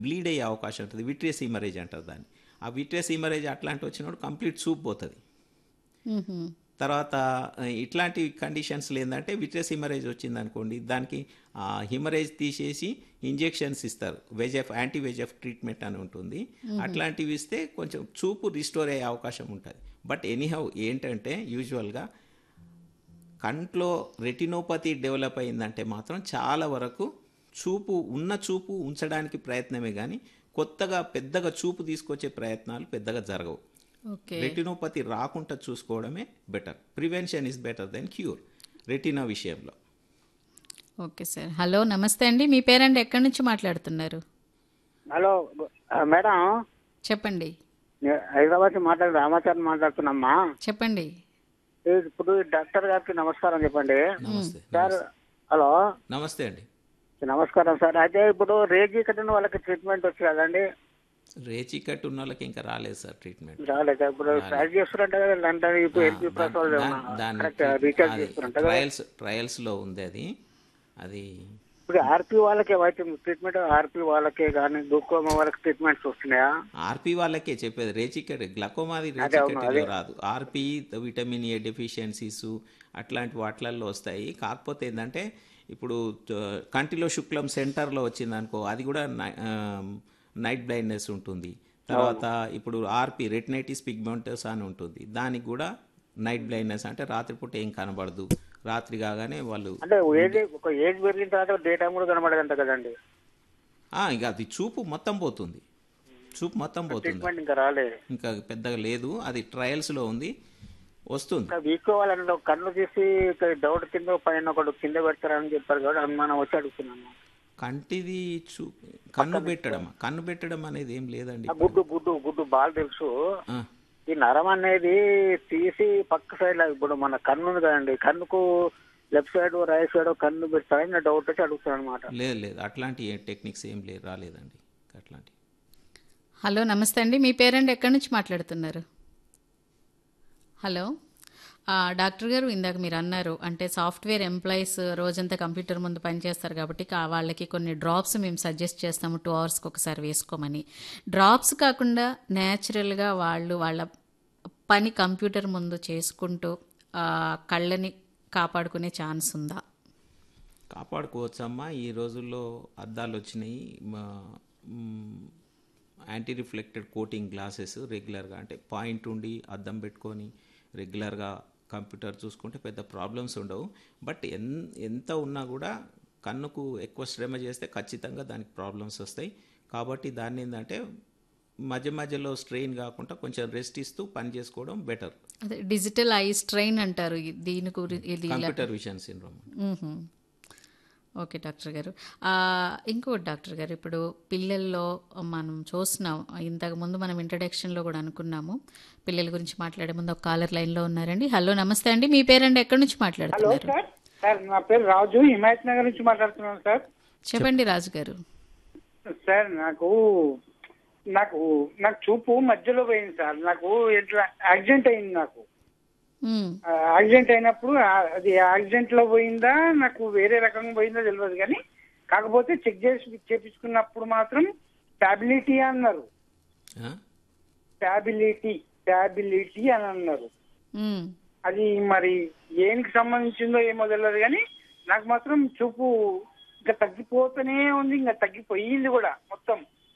Bleed అయ్యే అవకాశం ఉంటుంది విట్రియస్ ఇమరేజ్ అంటారు దాన్ని ఆ విట్రియస్ ఇమరేజ్ అట్లాంటి వచ్చినప్పుడు కంప్లీట్ సూప్ పోతుంది మ్మ్హ్మ్. తర్వాత ఆ, ఇట్లాంటి కండిషన్స్లో ఏంటంటే విట్రస్ హిమరేజ్ వచ్చింది అనుకోండి దానికి ఆ హిమరేజ్ తీసేసి ఇంజెక్షన్స్ ఇస్తారు వెజెఫ్ యాంటీ వెజెఫ్ ట్రీట్మెంట్ అని ఉంటుంది అట్లాంటివి ఇస్తే కొంచెం చూపు రిస్టోర్ అయ్యే అవకాశం ఉంటుంది బట్ ఎనీహౌ ఏంటంటే యూజువల్గా కంట్లో రెటినోపతి డెవలప్ అయిందంటే మాత్రం చాలా వరకు చూపు ఉన్న చూపు ఉంచడానికి ప్రయత్నమే కానీ కొత్తగా పెద్దగా చూపు తీసుకొచ్చే ప్రయత్నాలు పెద్దగా జరగవు ఓకే రెటినోపతి రాకుండా చూసుకోవడమే better prevention is better than cure retina విషయంలో ఓకే సార్ హలో నమస్తే అండి మీ పేరండి ఎక్కడి నుంచి మాట్లాడుతున్నారు హలో ఆ, మేడం చెప్పండి నేను హైదరాబాద్ నుంచి మాట్లాడి రామాచారి మాట్లాడుతున్నామ్మా చెప్పండి ఈ ఇప్పుడు ఈ డాక్టర్ గారికి నమస్కారం చెప్పండి నమస్తే సార్ హలో నమస్తే అండి నమస్కారం సార్ అయితే ఇప్పుడు రేజీ కట్టిన వాళ్ళకి ట్రీట్మెంట్ వచ్చి కదండి రేచి కట్టు ఉన్న వాళ్ళకి ఇంకా రాలేదు సార్ ట్రీట్మెంట్ రాలేదు ఇప్పుడు ట్రై చేస్తున్నట్టు కదా అంటే ఇప్పుడు ఎల్పీ ప్లస్ వాళ్ళు కరెక్ట్ రీఛార్జ్ చేస్తున్నట్టు కదా ట్రయల్స్ ట్రయల్స్లో ఉంది అది అది ఇప్పుడు ఆర్పీ వాళ్ళకి ఏవైతే ట్రీట్మెంట్ ఆర్పీ వాళ్ళకే కానీ గ్లూకోమా వాళ్ళకి ట్రీట్మెంట్స్ వస్తున్నాయా ఆర్పీ వాళ్ళకే చెప్పేది రేచికట్ గ్లకోమాది రేచికట్లో రాదు ఆర్పీ విటమిన్ ఏ డెఫిషియన్సీస్ అట్లాంటి వాటిలలో వస్తాయి కాకపోతే ఏంటంటే ఇప్పుడు త- కంటిలో శుక్లం సెంటర్లో వచ్చింది అనుకో అది కూడా నై- ఆ, నైట్ బ్లైండ్నెస్ ఉంటుంది తర్వాత ఇప్పుడు ఆర్పీ రెటినైటిస్ పిగ్మెంటస్ అని ఉంటుంది దానికి కూడా నైట్ బ్లైండ్నెస్ అంటే రాత్రిపూట ఏం కనబడదు రాత్రి కాగానే వాళ్ళు అంటే ఏజ్ ఒక ఏజ్ పెరిగిన తర్వాత డే టైం కూడా కనబడదంట కదండి ఆ, ఇక అది చూపు మొత్తం పోతుంది చూపు మొత్తం పోతుంది ట్రీట్మెంట్ ఇంకా రాలేదు ఇంకా పెద్దగా లేదు అది ట్రయల్స్లో ఉంది వస్తుంది ఇంకా వీక్కోవాలంటే ఒక కన్ను తీసి ఇక్కడ డౌట్ కింద పైన ఒకటి కింద పెడతారని చెప్పారు కాబట్టి అనుమానం వచ్చి అడుగుతున్నాను కంటిది చూ కన్ను పెట్టడం కన్ను పెట్టడం అనేది ఏం లేదండి ఆ గుడ్డు గుడ్డు గుడ్డు బాగా తెలుసు ఆ, ఈ నరం అనేది తీసి పక్క సైడ్ లో ఇప్పుడు మన కన్ను ఉంది కదండి కన్నుకు లెఫ్ట్ సైడ్ రైట్ సైడ్ కన్ను పెడతారని నా డౌట్ వచ్చి అడుగుతాను అనమాట లేదు లేదు అట్లాంటి టెక్నిక్స్ ఏం లేదు రాలేదండి అట్లాంటి హలో నమస్తే అండి మీ పేరండి ఎక్కడి నుంచి మాట్లాడుతున్నారు హలో ఆ, డాక్టర్ గారు ఇందాక మీరు అన్నారు అంటే సాఫ్ట్వేర్ ఎంప్లాయీస్ రోజంతా కంప్యూటర్ ముందు పనిచేస్తారు కాబట్టి కా- వాళ్ళకి కొన్ని డ్రాప్స్ మేము సజెస్ట్ చేస్తాము టూ అవర్స్కి ఒకసారి వేసుకోమని డ్రాప్స్ కాకుండా న్యాచురల్గా వాళ్ళు వాళ్ళ పని కంప్యూటర్ ముందు చేసుకుంటూ ఆ, కళ్ళని కాపాడుకునే ఛాన్స్ ఉందా కాపాడుకోవచ్చమ్మా ఈ రోజుల్లో అద్దాలు వచ్చినాయి మా- మ్, యాంటీ రిఫ్లెక్టెడ్ కోటింగ్ గ్లాసెస్ రెగ్యులర్గా అంటే పాయింట్ ఉండి అద్దం పెట్టుకొని రెగ్యులర్గా కంప్యూటర్ చూసుకుంటే పెద్ద ప్రాబ్లమ్స్ ఉండవు బట్ ఎన్ ఎంత ఉన్నా కూడా కన్నుకు ఎక్కువ శ్రమ చేస్తే ఖచ్చితంగా దానికి ప్రాబ్లమ్స్ వస్తాయి కాబట్టి దాన్ని ఏంటంటే మధ్య మధ్యలో స్ట్రెయిన్ కాకుండా కొంచెం రెస్ట్ ఇస్తూ పని చేసుకోవడం బెటర్ అదే డిజిటల్ ఐ స్ట్రెయిన్ అంటారు ఇ- దీని గురించి ఇది ఇలా కంప్యూటర్ విజన్ సిండ్రోమ్ మ్మ్హ. ఓకే డాక్టర్ గారు ఆ, ఇంకోటి డాక్టర్ గారు ఇప్పుడు పిల్లల్లో మనం చూస్తున్నాం ఇంతకు ముందు మనం ఇంట్రడక్షన్లో కూడా అనుకున్నాము పిల్లల గురించి మాట్లాడే ముందు ఒక కాలర్ లైన్లో ఉన్నారండి హలో నమస్తే అండి మీ పేరండి ఎక్కడి నుంచి మాట్లాడుతున్నారు సార్ సార్ నా పేరు రాజు హిమాయత్ నగర్ నుంచి మాట్లాడుతున్నాను సార్ చెప్పండి రాజు గారు సార్ నాకు నాకు నాకు చూపు మధ్యలో పోయింది సార్ నాకు ఇట్లా యాక్సిడెంట్ అయింది నాకు మ్మ్. ఆ, యాక్సిడెంట్ అయినప్పుడు ఆ- అది యాక్సిడెంట్ లో పోయిందా నాకు వేరే రకంగా పోయిందో తెలియదు కానీ కాకపోతే చెక్ చేసి చేపించుకున్నప్పుడు మాత్రం స్టాబిలిటీ అన్నారు స్టాబిలిటీ స్టాబిలిటీ అని అన్నారు మ్మ్. అది మరి ఏనికి సంబంధించిందో ఏమో తెలియదు కానీ నాకు మాత్రం చూపు ఇంకా తగ్గిపోతూనే ఉంది ఇంకా తగ్గిపోయింది కూడా మొత్తం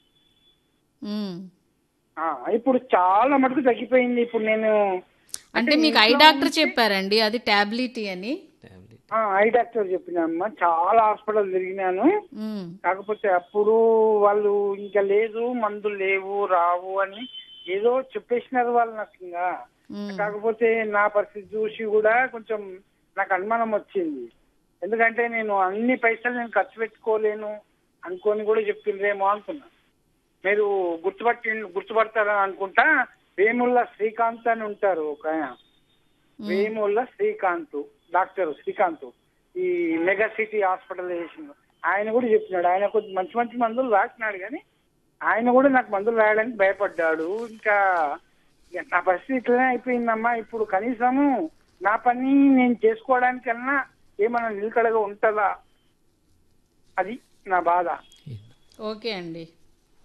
మ్మ్. ఆ, ఇప్పుడు చాలా మటుకు తగ్గిపోయింది ఇప్పుడు నేను అంటే మీకు ఐ డాక్టర్ చెప్పారండి అది టాబ్లిటీ అని టాబ్లెట్ ఆ, ఐ డాక్టర్ చెప్పినమ్మా చాలా హాస్పిటల్ తిరిగినాను మ్మ్. కాకపోతే అప్పుడు వాళ్ళు ఇంకా లేదు మందులు లేవు రావు అని ఏదో చెప్పేసినారు వాళ్ళు నాకు ఇంకా మ్మ్. కాకపోతే నా పరిస్థితి చూసి కూడా కొంచెం నాకు అనుమానం వచ్చింది ఎందుకంటే నేను అన్ని పైసలు నేను ఖర్చు పెట్టుకోలేను అనుకొని కూడా చెప్పిండ్రేమో అనుకున్నా మీరు గుర్తుపట్టి గుర్తుపడతారని అనుకుంటా వేముల్ల శ్రీకాంత్ అని ఉంటారు ఒక ఆయన వేముల్ల శ్రీకాంత్ డాక్టర్ శ్రీకాంత్ ఈ మెగా సిటీ హాస్పిటల్ చేసిన ఆయన కూడా చెప్పినాడు ఆయన కొంచెం మంచి మంచి మందులు రాసినాడు కానీ ఆయన కూడా నాకు మందులు రాయడానికి భయపడ్డాడు ఇంకా ఇక నా పరిస్థితి ఇట్లనే అయిపోయిందమ్మా ఇప్పుడు కనీసము నా పని నేను చేసుకోవడానికన్నా ఏమైనా నిలకడగా ఉంటుందా అది నా బాధ ఓకే అండి